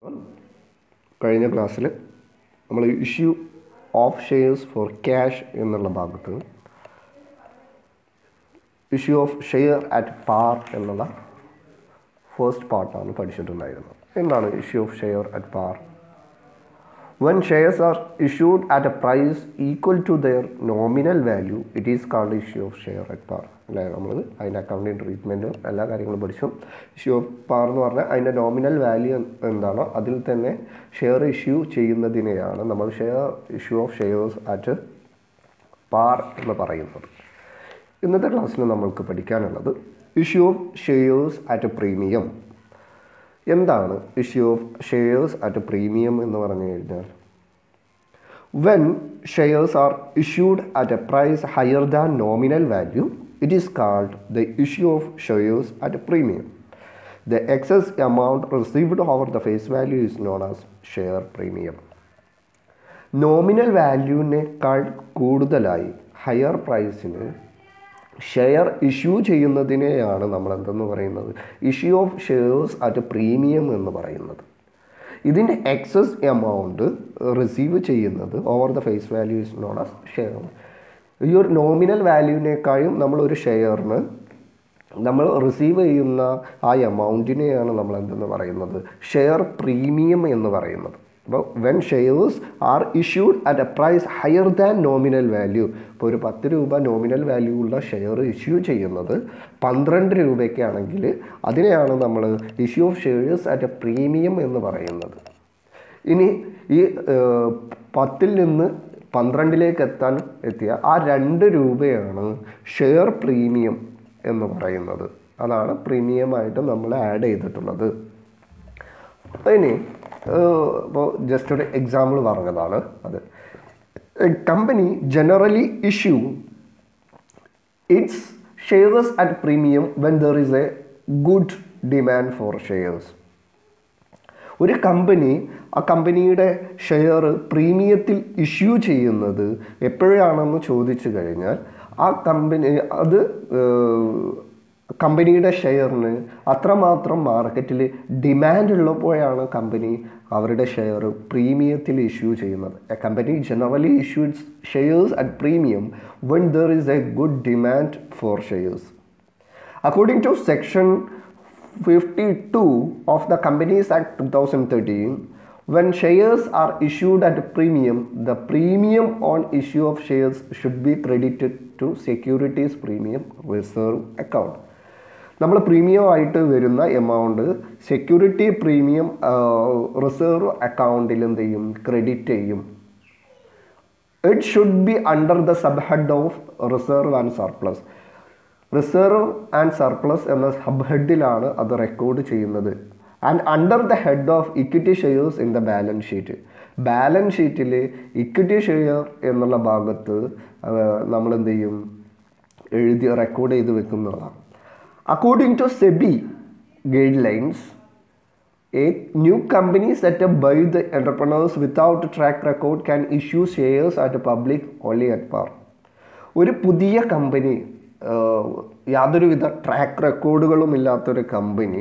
കഴിഞ്ഞ ക്ലാസ്സിൽ നമ്മൾ issue of shares for cash എന്നുള്ള ഭാഗത്ത് issue of share at par എന്നുള്ള ഫസ്റ്റ് പാർട്ടാണ് പഠിച്ചിട്ടുണ്ടായിരുന്നത് എന്താണ് issue of share at par when shares are issued at a price equal to their nominal value it is called issue of share at par അല്ലേ നമ്മൾ അതിൻ്റെ accounting ട്രീറ്റ്മെൻറ്റും എല്ലാ കാര്യങ്ങളും പഠിച്ചു ഇഷ്യൂ ഓഫ് പാർ എന്ന് പറഞ്ഞാൽ അതിൻ്റെ നോമിനൽ വാല്യൂ എന്താണോ അതിൽ തന്നെ ഷെയർ ഇഷ്യൂ ചെയ്യുന്നതിനെയാണ് നമ്മൾ share issue of shares at par എന്ന് പറയുന്നത് ഇന്നത്തെ ക്ലാസ്സിൽ നമ്മൾക്ക് പഠിക്കാനുള്ളത് issue of shares at premium എന്താണ് issue of shares at premium എന്ന് പറഞ്ഞു കഴിഞ്ഞാൽ when shares are issued at a price higher than nominal value it is called the issue of shares at premium the excess amount received over the face value is known as share premium nominal വാല്യൂവിനേക്കാൾ കൂടുതലായി higher പ്രൈസിന് share issue ചെയ്യുന്നതിനെയാണ് നമ്മൾ എന്തെന്ന് പറയുന്നത് issue of shares at premium എന്ന് പറയുന്നത് ഇതിൻ്റെ എക്സസ് എമൗണ്ട് റിസീവ് ചെയ്യുന്നത് over the face value is known as share ഈ ഒരു നോമിനൽ വാല്യൂവിനേക്കാളും നമ്മളൊരു ഷെയറിന് നമ്മൾ റിസീവ് ചെയ്യുന്ന ആ എമൗണ്ടിനെയാണ് നമ്മൾ എന്തെന്ന് പറയുന്നത് ഷെയർ പ്രീമിയം എന്ന് പറയുന്നത് അപ്പോൾ when shares are issued at a price higher than nominal value ഇപ്പോൾ ഒരു പത്ത് രൂപ നോമിനൽ വാല്യൂ ഉള്ള ഷെയർ ഇഷ്യൂ ചെയ്യുന്നത് പന്ത്രണ്ട് രൂപയ്ക്കാണെങ്കിൽ അതിനെയാണ് നമ്മൾ issue of shares at a premium എന്ന് പറയുന്നത് ഇനി ഈ പത്തിൽ നിന്ന് പന്ത്രണ്ടിലേക്ക് എത്താൻ എത്തിയ ആ രണ്ട് രൂപയാണ് ഷെയർ പ്രീമിയം എന്ന് പറയുന്നത് അതാണ് പ്രീമിയമായിട്ട് നമ്മൾ ആഡ് ചെയ്തിട്ടുള്ളത് ഇനി ഇപ്പോൾ ജസ്റ്റ് ഒരു എക്സാമ്പിൾ പറഞ്ഞതാണ് അത് company generally issue its shares at premium when there is a good demand for shares ഒരു കമ്പനി ആ കമ്പനിയുടെ ഷെയർ പ്രീമിയത്തിൽ ഇഷ്യൂ ചെയ്യുന്നത് എപ്പോഴാണെന്ന് ചോദിച്ചു കഴിഞ്ഞാൽ ആ കമ്പനി അത് കമ്പനിയുടെ ഷെയറിന് അത്രമാത്രം മാർക്കറ്റിൽ ഡിമാൻഡ് ഉള്ളപ്പോഴാണ് കമ്പനി അവരുടെ ഷെയർ പ്രീമിയത്തിൽ ഇഷ്യൂ ചെയ്യുന്നത് a company generally issues shares at premium when there is a good demand for shares according to section 52 of the Companies Act 2013, when shares are issued at premium, the premium on issue of shares should be credited to securities premium reserve account. നമ്മൾ premium ആയിട്ട് വരുന്ന amount security premium reserve അക്കൗണ്ടിൽ എന്ത് ചെയ്യും credit ചെയ്യും it should be under the sub head of reserve and surplus reserve and surplus എന്ന sub ഹെഡിലാണ് അത് റെക്കോർഡ് ചെയ്യുന്നത് and under the head of equity shares in the balance sheet balance ഷീറ്റിൽ equity share എന്നുള്ള ഭാഗത്ത് നമ്മൾ എന്ത് ചെയ്യും എഴുതി റെക്കോർഡ് ചെയ്ത് വെക്കുന്നതാണ് according to SEBI guidelines a new company set up by the entrepreneurs without track record can issue shares at public only at par ഒരു പുതിയ കമ്പനി യാതൊരുവിധ ട്രാക്ക് റെക്കോർഡുകളും ഇല്ലാത്തൊരു കമ്പനി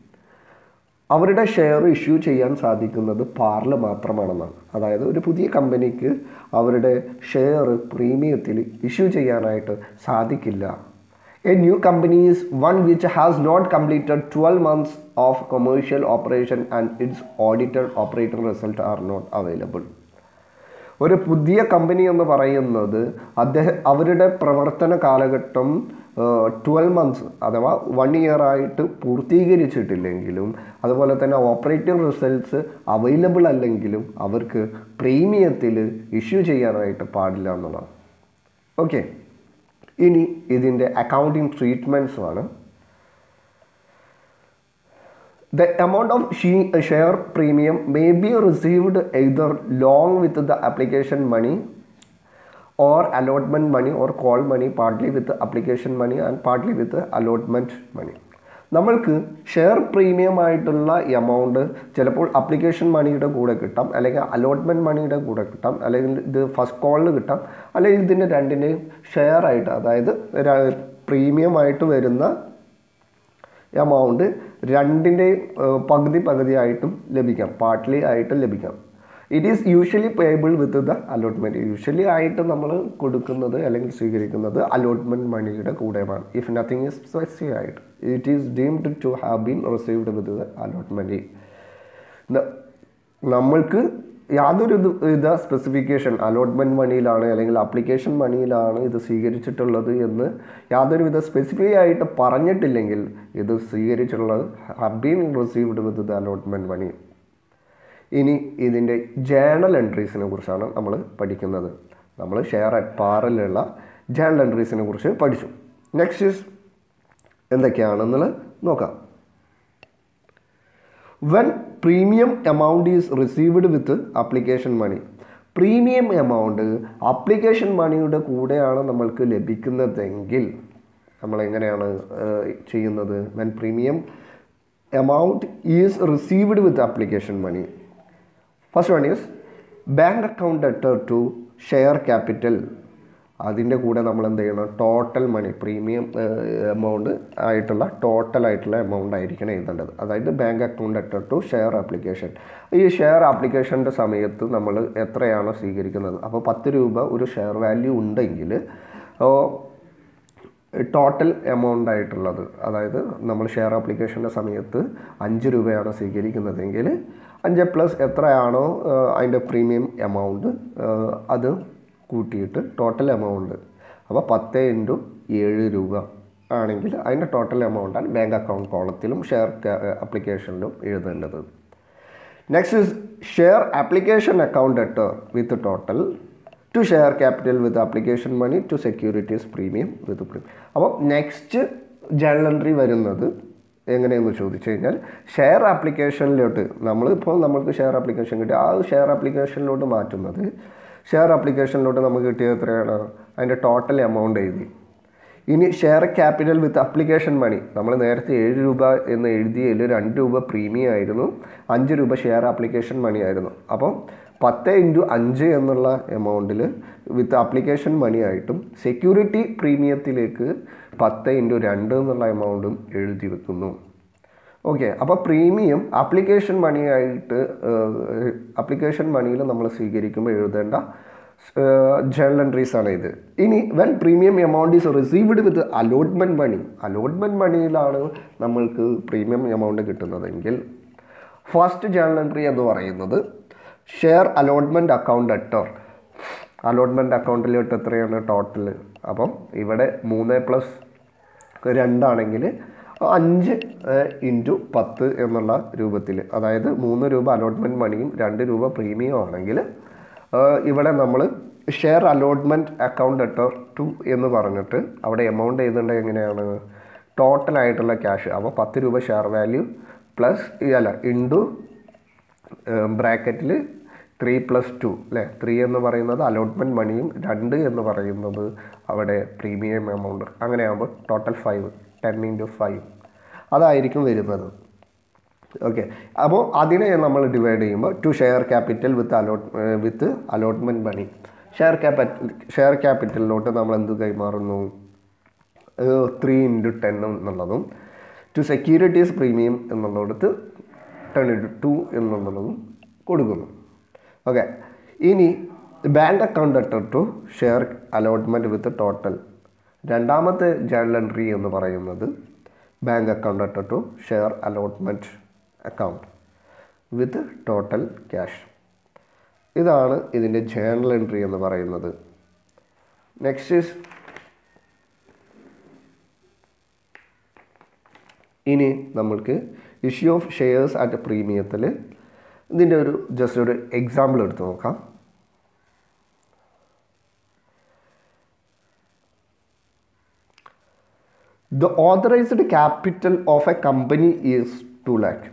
അവരുടെ ഷെയർ ഇഷ്യൂ ചെയ്യാൻ സാധിക്കുന്നത് പാറിൽ മാത്രമാണെന്നാണ് അതായത് ഒരു പുതിയ കമ്പനിക്ക് അവരുടെ ഷെയർ പ്രീമിയത്തിൽ ഇഷ്യൂ ചെയ്യാനായിട്ട് സാധിക്കില്ല a new company is one which has not completed twelve months of commercial operation and its audited operating result are not available ഒരു പുതിയ കമ്പനി എന്ന് പറയുന്നത് അദ്ദേഹം അവരുടെ പ്രവർത്തന കാലഘട്ടം ട്വൽവ് മന്ത്സ് അഥവാ വൺ ഇയർ ആയിട്ട് പൂർത്തീകരിച്ചിട്ടില്ലെങ്കിലും അതുപോലെ തന്നെ ഓപ്പറേറ്റിംഗ് റിസൾട്ട്സ് അവൈലബിൾ അല്ലെങ്കിലും അവർക്ക് പ്രീമിയത്തിൽ ഇഷ്യൂ ചെയ്യാനായിട്ട് പാടില്ല എന്നുള്ളതാണ് ഓക്കെ ഇനി ഇതിൻ്റെ അക്കൗണ്ടിങ് ട്രീറ്റ്മെൻറ്റ്സുമാണ് The amount of share premium may be received either along with the application money or allotment money or call money partly with the application money and partly with the allotment money. നമ്മൾക്ക് share premium ആയിട്ടുള്ള amount ചിലപ്പോൾ application മണിയുടെ കൂടെ കിട്ടാം അല്ലെങ്കിൽ allotment മണിയുടെ കൂടെ കിട്ടാം അല്ലെങ്കിൽ ഇത് ഫസ്റ്റ് കോളിൽ കിട്ടാം അല്ലെങ്കിൽ ഇതിൻ്റെ രണ്ടിൻ്റെയും ഷെയർ ആയിട്ട് അതായത് പ്രീമിയം ആയിട്ട് വരുന്ന എമൗണ്ട് രണ്ടിൻ്റെയും പകുതി പകുതിയായിട്ടും ലഭിക്കാം പാർട്ട്ലി ആയിട്ടും ലഭിക്കാം it is usually payable with the allotment usually ആയിട്ട് നമ്മൾ കൊടുക്കുന്നത് അല്ലെങ്കിൽ സ്വീകരിക്കുന്നത് അലോട്ട്മെൻറ്റ് മണിയുടെ കൂടെയാണ് if nothing is specified it is deemed to have been received with the allotment നമ്മൾക്ക് യാതൊരു ഇത് ഇത് സ്പെസിഫിക്കേഷൻ അലോട്ട്മെൻറ്റ് മണിയിലാണ് അല്ലെങ്കിൽ അപ്ലിക്കേഷൻ മണിയിലാണ് ഇത് സ്വീകരിച്ചിട്ടുള്ളത് എന്ന് യാതൊരുവിധ സ്പെസിഫൈ ആയിട്ട് പറഞ്ഞിട്ടില്ലെങ്കിൽ ഇത് സ്വീകരിച്ചിട്ടുള്ളത് have been received with the allotment money ഇനി ഇതിൻ്റെ ജേണൽ എൻട്രീസിനെ കുറിച്ചാണ് നമ്മൾ പഠിക്കുന്നത് നമ്മൾ ഷെയർ അറ്റ് പാറിലുള്ള ജേണൽ എൻട്രീസിനെ കുറിച്ച് പഠിച്ചു നെക്സ്റ്റ് ഇസ് എന്തൊക്കെയാണെന്നുള്ളത് നോക്കാം when premium amount is received with application money premium amount application മണിയുടെ കൂടെയാണ് നമ്മൾക്ക് ലഭിക്കുന്നതെങ്കിൽ നമ്മൾ എങ്ങനെയാണ് ഏഹ്, ചെയ്യുന്നത് when premium amount is received with application money first one is bank account debtor to share capital അതിൻ്റെ കൂടെ നമ്മൾ എന്ത് ചെയ്യണം ടോട്ടൽ മണി പ്രീമിയം എമൗണ്ട് ആയിട്ടുള്ള ടോട്ടൽ ആയിട്ടുള്ള എമൗണ്ട് ആയിരിക്കണം എഴുതേണ്ടത് അതായത് bank account debtor to share application ഈ ഷെയർ ആപ്ലിക്കേഷൻ്റെ സമയത്ത് നമ്മൾ എത്രയാണോ സ്വീകരിക്കുന്നത് അപ്പോൾ പത്ത് രൂപ ഒരു ഷെയർ വാല്യൂ ഉണ്ടെങ്കിൽ ടോട്ടൽ എമൗണ്ട് ആയിട്ടുള്ളത് അതായത് നമ്മൾ ഷെയർ ആപ്ലിക്കേഷൻ്റെ സമയത്ത് അഞ്ച് രൂപയാണ് സ്വീകരിക്കുന്നതെങ്കിൽ അഞ്ച് പ്ലസ് എത്രയാണോ ഏഹ്, അതിൻ്റെ പ്രീമിയം എമൗണ്ട് ഏഹ്, അത് കൂട്ടിയിട്ട് ടോട്ടൽ എമൗണ്ട് അപ്പോൾ പത്ത് ഇൻറ്റു ഏഴ് രൂപ ആണെങ്കിൽ അതിൻ്റെ ടോട്ടൽ എമൗണ്ടാണ് ബാങ്ക് അക്കൗണ്ട് കോളത്തിലും ഷെയർ ആപ്ലിക്കേഷനിലും എഴുതേണ്ടത് next is share application account debtor with total to share capital with application money to securities premium with premium അപ്പോൾ നെക്സ്റ്റ് ജേണൽ എൻട്രി വരുന്നത് എങ്ങനെയെന്ന് ചോദിച്ചു കഴിഞ്ഞാൽ ഷെയർ ആപ്ലിക്കേഷനിലോട്ട് നമ്മളിപ്പോൾ നമ്മൾക്ക് ഷെയർ ആപ്ലിക്കേഷൻ കിട്ടി ആ ഷെയർ ആപ്ലിക്കേഷനിലോട്ട് മാറ്റുന്നത് ഷെയർ ആപ്ലിക്കേഷനിലോട്ട് നമുക്ക് കിട്ടിയത് എത്രയാണ് അതിൻ്റെ ടോട്ടൽ എമൗണ്ട് എഴുതി ഇനി share capital with application money നമ്മൾ നേരത്തെ ഏഴ് രൂപ എന്ന് എഴുതിയതിൽ രണ്ട് രൂപ പ്രീമിയം ആയിരുന്നു അഞ്ച് രൂപ ഷെയർ ആപ്ലിക്കേഷൻ മണി ആയിരുന്നു അപ്പം പത്ത് ഇൻറ്റു അഞ്ച് എന്നുള്ള എമൗണ്ടിൽ വിത്ത് ആപ്ലിക്കേഷൻ മണി ആയിട്ടും സെക്യൂരിറ്റി പ്രീമിയത്തിലേക്ക് പത്ത് ഇൻറ്റു രണ്ട് എന്നുള്ള എമൗണ്ടും എഴുതി വെക്കുന്നു ഓക്കെ അപ്പോൾ പ്രീമിയം ആപ്ലിക്കേഷൻ മണിയായിട്ട് ആപ്ലിക്കേഷൻ മണിയിൽ നമ്മൾ സ്വീകരിക്കുമ്പോൾ എഴുതേണ്ട ജേണൽ എൻട്രീസ് ആണ് ഇത് ഇനി when premium amount is received with allotment money allotment മണിയിലാണ് നമ്മൾക്ക് പ്രീമിയം എമൗണ്ട് കിട്ടുന്നതെങ്കിൽ ഫസ്റ്റ് ജേണൽ എൻട്രി എന്ന് പറയുന്നത് share allotment account debtor allotment അക്കൗണ്ടിലോട്ട് എത്രയാണ് ടോട്ടൽ അപ്പം ഇവിടെ മൂന്ന് പ്ലസ് രണ്ടാണെങ്കിൽ അഞ്ച് ഇൻറ്റു പത്ത് എന്നുള്ള രൂപത്തിൽ അതായത് മൂന്ന് രൂപ അലോട്ട്മെൻറ്റ് മണിയും രണ്ട് രൂപ പ്രീമിയം ആണെങ്കിൽ ഏഹ് ഇവിടെ നമ്മൾ share allotment account letter to എന്ന് പറഞ്ഞിട്ട് അവിടെ എമൗണ്ട് എഴുതേണ്ടത് എങ്ങനെയാണ് ടോട്ടൽ ആയിട്ടുള്ള ക്യാഷ് അപ്പോൾ പത്ത് രൂപ ഷെയർ വാല്യൂ പ്ലസ് അല്ല ഇൻറ്റു ബ്രാക്കറ്റിൽ ത്രീ പ്ലസ് ടു അല്ലേ ത്രീ എന്ന് പറയുന്നത് അലോട്ട്മെൻറ്റ് മണിയും രണ്ട് എന്ന് പറയുന്നത് അവിടെ പ്രീമിയം എമൗണ്ട് അങ്ങനെയാകുമ്പോൾ total five ten into five അതായിരിക്കും വരുന്നത് ഓക്കെ അപ്പോൾ അതിനെ നമ്മൾ ഡിവൈഡ് ചെയ്യുമ്പോൾ to share capital with allot with allotment money share capital share ക്യാപിറ്റലിലോട്ട് നമ്മൾ എന്ത് കൈമാറുന്നു ത്രീ ഇൻറ്റു ടെൻ എന്നുള്ളതും ടു സെക്യൂരിറ്റീസ് പ്രീമിയം എന്നുള്ളിടത്ത് ടെൻ ഇൻറ്റു ടു എന്നുള്ളതും കൊടുക്കുന്നു ഓക്കെ ഇനി bank account debtor to share allotment with total രണ്ടാമത്തെ ജേണൽ എൻട്രി എന്ന് പറയുന്നത് bank account debtor to share allotment account with total cash ഇതാണ് ഇതിൻ്റെ ജേണൽ എൻട്രി എന്ന് പറയുന്നത് നെക്സ്റ്റ് ഇസ് ഇനി നമ്മൾക്ക് ഇഷ്യൂ ഓഫ് ഷെയർസ് അറ്റ് പ്രീമിയത്തിൽ ഇതിൻ്റെ ഒരു ജസ്റ്റ് ഒരു എക്സാമ്പിൾ എടുത്ത് നോക്കാം The authorized capital of a company is 2 lakh.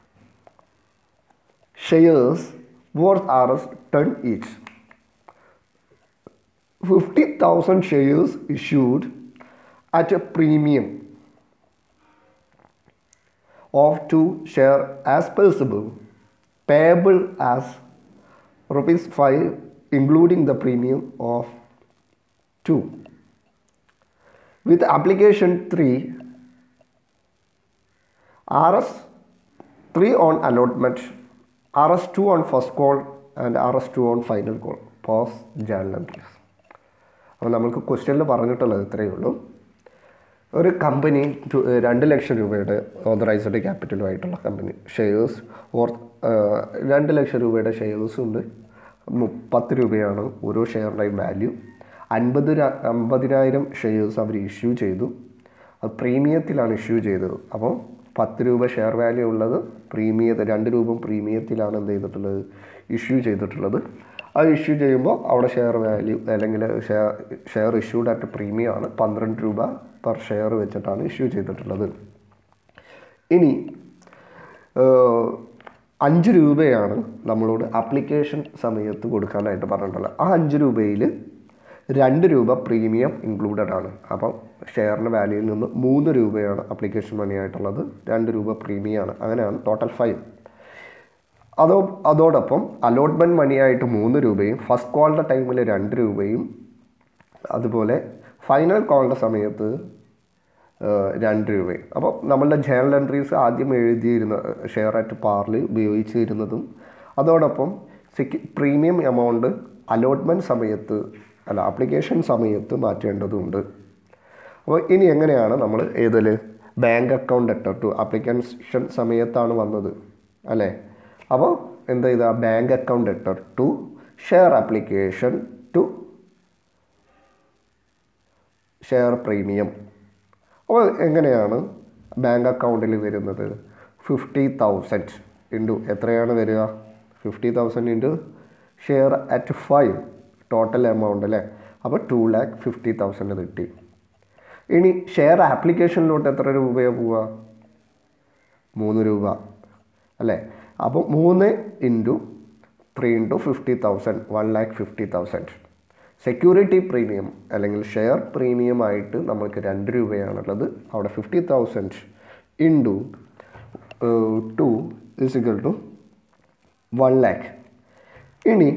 Shares worth are 10 each. 50,000 shares issued at a premium of 2 share as possible payable as rupees 5 including the premium of 2 with application 3 R S three on allotment R S two on first call and R S two on final call pass journal entries അപ്പോൾ നമുക്ക് ക്വസ്റ്റ്യനിൽ പറഞ്ഞിട്ടുള്ളത് ഇത്രയേ ഉള്ളൂ ഒരു company to- രണ്ട് ലക്ഷം രൂപയുടെ ഓതറൈസ്ഡ് ക്യാപിറ്റലുമായിട്ടുള്ള കമ്പനി ഷെയർസ് ഓർ രണ്ട് ലക്ഷം രൂപയുടെ ഷെയർസ് ഉണ്ട് മു- പത്ത് രൂപയാണ് ഓരോ ഷെയറിൻ്റെയും വാല്യൂ അൻപത് ര- അമ്പതിനായിരം ഷെയർസ് അവർ ഇഷ്യൂ ചെയ്തു അത് പ്രീമിയത്തിലാണ് ഇഷ്യൂ ചെയ്തത് അപ്പോൾ പത്ത് രൂപ ഷെയർ വാല്യൂ ഉള്ളത് പ്രീമിയ രണ്ട് രൂപ പ്രീമിയത്തിലാണ് എന്ത് ചെയ്തിട്ടുള്ളത് ഇഷ്യൂ ചെയ്തിട്ടുള്ളത് അത് ഇഷ്യൂ ചെയ്യുമ്പോൾ അവിടെ ഷെയർ വാല്യൂ അല്ലെങ്കിൽ share share issued at premium ആണ് പന്ത്രണ്ട് രൂപ പെർ ഷെയർ വെച്ചിട്ടാണ് ഇഷ്യൂ ചെയ്തിട്ടുള്ളത് ഇനി ഏഹ്, അഞ്ച് രൂപയാണ് നമ്മളോട് ആപ്ലിക്കേഷൻ സമയത്ത് കൊടുക്കാനായിട്ട് പറഞ്ഞിട്ടുള്ളത് ആ അഞ്ച് രൂപയിൽ രണ്ട് രൂപ പ്രീമിയം ഇൻക്ലൂഡഡ് ആണ് അപ്പം ഷെയറിൻ്റെ വാല്യൂയിൽ നിന്ന് മൂന്ന് രൂപയാണ് ആപ്ലിക്കേഷൻ മണി ആയിട്ടുള്ളത് രണ്ട് രൂപ പ്രീമിയം ആണ് അങ്ങനെയാണ് ടോട്ടൽ ഫൈവ് അതോ അതോടൊപ്പം അലോട്ട്മെൻറ്റ് മണിയായിട്ട് മൂന്ന് രൂപയും ഫസ്റ്റ് കോളിൻ്റെ ടൈമിൽ രണ്ട് രൂപയും അതുപോലെ ഫൈനൽ കോളിൻ്റെ സമയത്ത് ഏഹ്, രണ്ട് രൂപയും അപ്പോൾ നമ്മളുടെ ജേണൽ എൻട്രീസ് ആദ്യം എഴുതിയിരുന്ന ഷെയർ അറ്റ് പാറിൽ ഉപയോഗിച്ചിരുന്നതും അതോടൊപ്പം സെക്യു പ്രീമിയം എമൗണ്ട് അലോട്ട്മെൻറ്റ് സമയത്ത് അല്ല ആപ്ലിക്കേഷൻ സമയത്ത് മാറ്റേണ്ടതുണ്ട് അപ്പോൾ ഇനി എങ്ങനെയാണ് നമ്മൾ ഏതിൽ bank account debtor to application സമയത്താണ് വന്നത് അല്ലേ അപ്പോൾ എന്താ ചെയ്താൽ bank account debtor to share application to share premium അപ്പോൾ എങ്ങനെയാണ് ബാങ്ക് അക്കൗണ്ടിൽ വരുന്നത് ഫിഫ്റ്റി തൗസൻഡ് ഇൻറ്റു എത്രയാണ് വരിക fifty thousand into share at five total amount അല്ലേ അപ്പോൾ ടു ലാക്ക് ഫിഫ്റ്റി തൗസൻഡ് കിട്ടി ഇനി ഷെയർ ആപ്ലിക്കേഷനിലോട്ട് എത്ര രൂപയാണ് പോവുക മൂന്ന് രൂപ അല്ലേ അപ്പോൾ മൂന്ന് into three into fifty thousand one lakh fifty thousand security premium അല്ലെങ്കിൽ ഷെയർ പ്രീമിയം ആയിട്ട് നമ്മൾക്ക് രണ്ട് രൂപയാണുള്ളത് അവിടെ fifty thousand into two is equal to one lakh ഇനി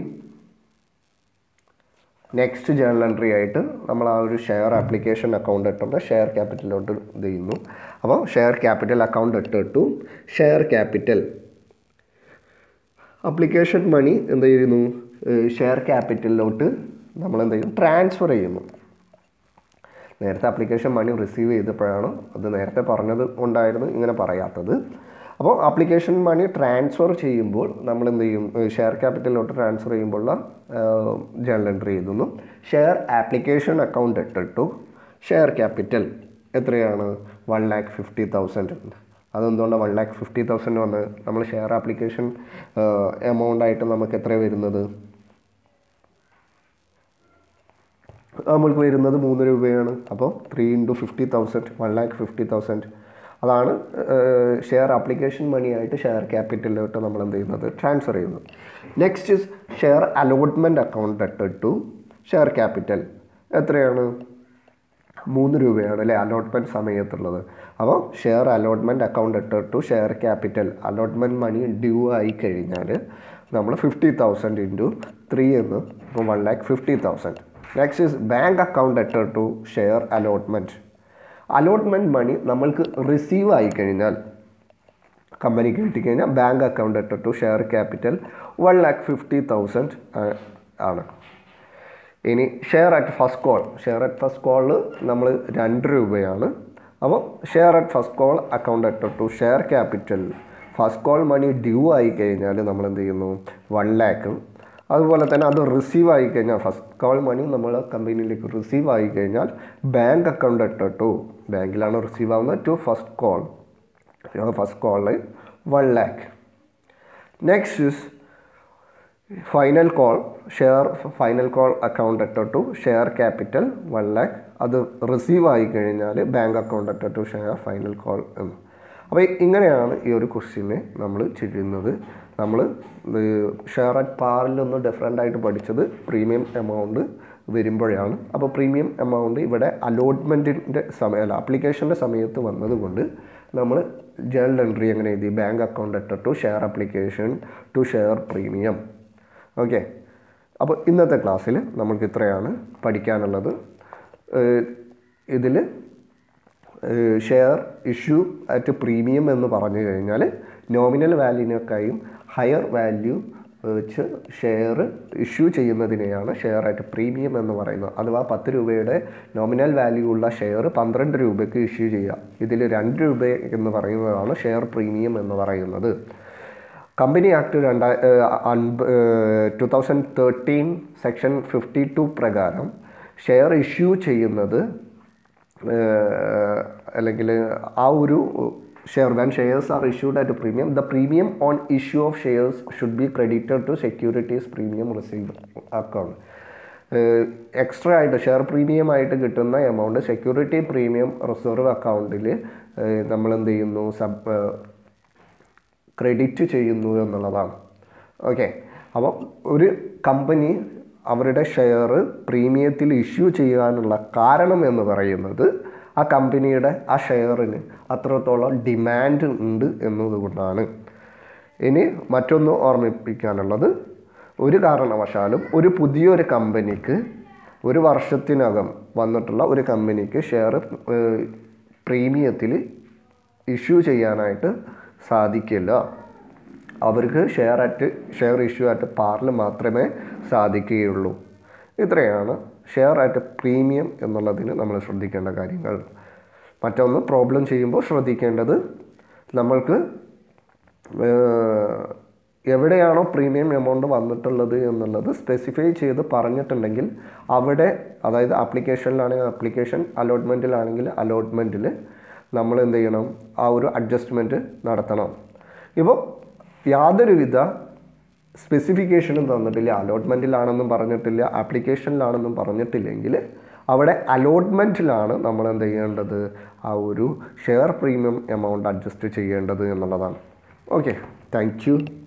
നെക്സ്റ്റ് ജേണൽ എൻട്രി ആയിട്ട് നമ്മൾ ആ ഒരു ഷെയർ ആപ്ലിക്കേഷൻ അക്കൗണ്ട് ഇട്ടുണ്ട് ഷെയർ ക്യാപിറ്റലിലോട്ട് ഇത് ചെയ്യുന്നു അപ്പോൾ ഷെയർ ക്യാപിറ്റൽ അക്കൗണ്ട് ഇട്ടിട്ടു ഷെയർ ക്യാപിറ്റൽ അപ്ലിക്കേഷൻ മണി എന്ത് ചെയ്യുന്നു ഷെയർ ക്യാപിറ്റലിലോട്ട് നമ്മൾ എന്ത് ചെയ്യുന്നു ട്രാൻസ്ഫർ ചെയ്യുന്നു നേരത്തെ ആപ്ലിക്കേഷൻ മണി റിസീവ് ചെയ്തപ്പോഴാണ് അത് നേരത്തെ പറഞ്ഞത് കൊണ്ടായിരുന്നു ഇങ്ങനെ പറയാത്തത് അപ്പോൾ ആപ്ലിക്കേഷൻ മണി ട്രാൻസ്ഫർ ചെയ്യുമ്പോൾ നമ്മൾ എന്ത് ചെയ്യും ഷെയർ ക്യാപിറ്റലിലോട്ട് ട്രാൻസ്ഫർ ചെയ്യുമ്പോഴുള്ള ജേണൽ എൻട്രി എഴുതുന്നു ഷെയർ ആപ്ലിക്കേഷൻ അക്കൗണ്ട് ഇട്ടിട്ടു ഷെയർ ക്യാപിറ്റൽ എത്രയാണ് വൺ ലാക്ക് ഫിഫ്റ്റി തൗസൻഡ് അതെന്തുകൊണ്ടാണ് വൺ ലാക്ക് ഫിഫ്റ്റി തൗസൻഡ് വന്നത് നമ്മൾ ഷെയർ ആപ്ലിക്കേഷൻ എമൗണ്ട് ആയിട്ട് നമുക്ക് എത്ര വരുന്നത് നമ്മൾക്ക് വരുന്നത് മൂന്ന് രൂപയാണ് അപ്പോൾ three into fifty thousand one lakh fifty thousand അതാണ് ഷെയർ ആപ്ലിക്കേഷൻ മണിയായിട്ട് ഷെയർ ക്യാപിറ്റലിലോട്ട് നമ്മൾ എന്ത് ചെയ്യുന്നത് ട്രാൻസ്ഫർ ചെയ്യുന്നത് next is share allotment account at to share capital എത്രയാണ് മൂന്ന് രൂപയാണ് അല്ലേ അലോട്ട്മെൻറ്റ് സമയത്തുള്ളത് അപ്പോൾ ഷെയർ അലോട്ട്മെൻറ്റ് അക്കൗണ്ട് ഇട്ട് to share capital allotment money due ആയി കഴിഞ്ഞാൽ നമ്മൾ ഫിഫ്റ്റി തൗസൻഡ് ഇൻറ്റു ത്രീ എന്ന് അപ്പോൾ one lakh fifty thousand next is bank account ഇട്ട് to share allotment allotment money നമ്മൾക്ക് റിസീവ് ആയി കഴിഞ്ഞാൽ കമ്പനിക്ക് കിട്ടിക്കഴിഞ്ഞാൽ ബാങ്ക് അക്കൗണ്ട് ഇട്ട് to share capital one lakh fifty thousand ആണ് ഇനി share at first call share at first കോളിൽ നമ്മൾ രണ്ട് രൂപയാണ് അപ്പോൾ share at first call account at to share capital first call money due ആയി കഴിഞ്ഞാൽ നമ്മൾ എന്ത് ചെയ്യുന്നു വൺ ലാക്ക് അതുപോലെ തന്നെ അത് റിസീവ് ആയി കഴിഞ്ഞാൽ ഫസ്റ്റ് കോൾ മണി നമ്മൾ കമ്പനിയിലേക്ക് റിസീവ് ആയി കഴിഞ്ഞാൽ ബാങ്ക് അക്കൗണ്ട് ഇട്ട് ടു ബാങ്കിലാണ് റിസീവ് ആവുന്നത് ടു ഫസ്റ്റ് കോൾ ഫസ്റ്റ് കോളിൽ one lakh next is final call share final call account at to share capital one lakh അത് റിസീവ് ആയി കഴിഞ്ഞാൽ bank account at to share final call എന്ന് അപ്പോൾ ഇങ്ങനെയാണ് ഈ ഒരു ക്വസ്റ്റ്യനെ നമ്മൾ ചെയ്യുന്നത് നമ്മൾ ഷെയർ അറ്റ് പാറിൽ നിന്ന് ഡിഫറെൻ്റ് ആയിട്ട് പഠിച്ചത് പ്രീമിയം എമൗണ്ട് വരുമ്പോഴാണ് അപ്പോൾ പ്രീമിയം എമൗണ്ട് ഇവിടെ അലോട്ട്മെൻറ്റിൻ്റെ സമയം അല്ല ആപ്ലിക്കേഷൻ്റെ സമയത്ത് വന്നതുകൊണ്ട് നമ്മൾ ജേണൽ എൻട്രി എങ്ങനെ എഴുതി bank account at to share application to share premium okay അപ്പോൾ ഇന്നത്തെ ക്ലാസ്സിൽ നമുക്ക് ഇത്രയാണ് പഠിക്കാനുള്ളത് ഇതിൽ ഷെയർ ഇഷ്യൂ അറ്റ് പ്രീമിയം എന്ന് പറഞ്ഞു കഴിഞ്ഞാൽ നോമിനൽ വാല്യൂവിനേക്കാളും ഹയർ വാല്യൂ വെച്ച് ഷെയർ ഇഷ്യൂ ചെയ്യുന്നതിനെയാണ് ഷെയർ അറ്റ് പ്രീമിയം എന്ന് പറയുന്നത് അഥവാ പത്ത് രൂപയുടെ നോമിനൽ വാല്യൂ ഉള്ള ഷെയർ പന്ത്രണ്ട് രൂപയ്ക്ക് ഇഷ്യൂ ചെയ്യുക ഇതിൽ രണ്ട് രൂപ എന്ന് പറയുന്നതാണ് ഷെയർ പ്രീമിയം എന്ന് പറയുന്നത് കമ്പനി ആക്ട് രണ്ടാ two thousand thirteen section fifty two പ്രകാരം ഷെയർ ഇഷ്യൂ ചെയ്യുന്നത് അല്ലെങ്കിൽ ആ ഒരു share when shares are issued at premium the premium on issue of shares should be credited to securities premium reserve account extra ആയിട്ട് share premium ആയിട്ട് കിട്ടുന്ന amount security premium reserve അക്കൗണ്ടിൽ നമ്മൾ എന്ത് ചെയ്യുന്നു സബ് ക്രെഡിറ്റ് ചെയ്യുന്നു എന്നുള്ളതാണ് ഓക്കെ അപ്പം ഒരു കമ്പനി അവരുടെ ഷെയർ പ്രീമിയത്തിൽ ഇഷ്യൂ ചെയ്യാനുള്ള കാരണം എന്ന് പറയുന്നത് ആ കമ്പനിയുടെ ആ ഷെയറിന് അത്രത്തോളം ഡിമാൻഡ് ഉണ്ട് എന്നതുകൊണ്ടാണ് ഇനി മറ്റൊന്ന് ഓർമ്മിപ്പിക്കാനുള്ളത് ഒരു കാരണവശാലും ഒരു പുതിയൊരു കമ്പനിക്ക് ഒരു വർഷത്തിനകം വന്നിട്ടുള്ള ഒരു കമ്പനിക്ക് ഷെയർ പ്രീമിയത്തിൽ ഇഷ്യൂ ചെയ്യാനായിട്ട് സാധിക്കില്ല അവർക്ക് share at share issue at പാറിൽ മാത്രമേ സാധിക്കുകയുള്ളൂ ഇത്രയാണ് ഷെയർ അറ്റ് പ്രീമിയം എന്നുള്ളതിന് നമ്മൾ ശ്രദ്ധിക്കേണ്ട കാര്യങ്ങൾ മറ്റൊന്ന് പ്രോബ്ലം ചെയ്യുമ്പോൾ ശ്രദ്ധിക്കേണ്ടത് നമ്മൾക്ക് എവിടെയാണോ പ്രീമിയം എമൗണ്ട് വന്നിട്ടുള്ളത് എന്നുള്ളത് സ്പെസിഫൈ ചെയ്ത് പറഞ്ഞിട്ടുണ്ടെങ്കിൽ അവിടെ അതായത് ആപ്ലിക്കേഷനിലാണെങ്കിൽ ആപ്ലിക്കേഷൻ അലോട്ട്മെൻറ്റിലാണെങ്കിൽ അലോട്ട്മെൻറ്റിൽ നമ്മൾ എന്ത് ചെയ്യണം ആ ഒരു അഡ്ജസ്റ്റ്മെൻറ്റ് നടത്തണം ഇപ്പോൾ യാതൊരുവിധ സ്പെസിഫിക്കേഷനും തന്നിട്ടില്ല അലോട്ട്മെൻറ്റിലാണെന്നും പറഞ്ഞിട്ടില്ല ആപ്ലിക്കേഷനിലാണെന്നും പറഞ്ഞിട്ടില്ലെങ്കിൽ അവിടെ അലോട്ട്മെൻറ്റിലാണ് നമ്മൾ എന്ത് ചെയ്യേണ്ടത് ആ ഒരു ഷെയർ പ്രീമിയം എമൗണ്ട് അഡ്ജസ്റ്റ് ചെയ്യേണ്ടത് എന്നുള്ളതാണ് ഓക്കെ താങ്ക് യു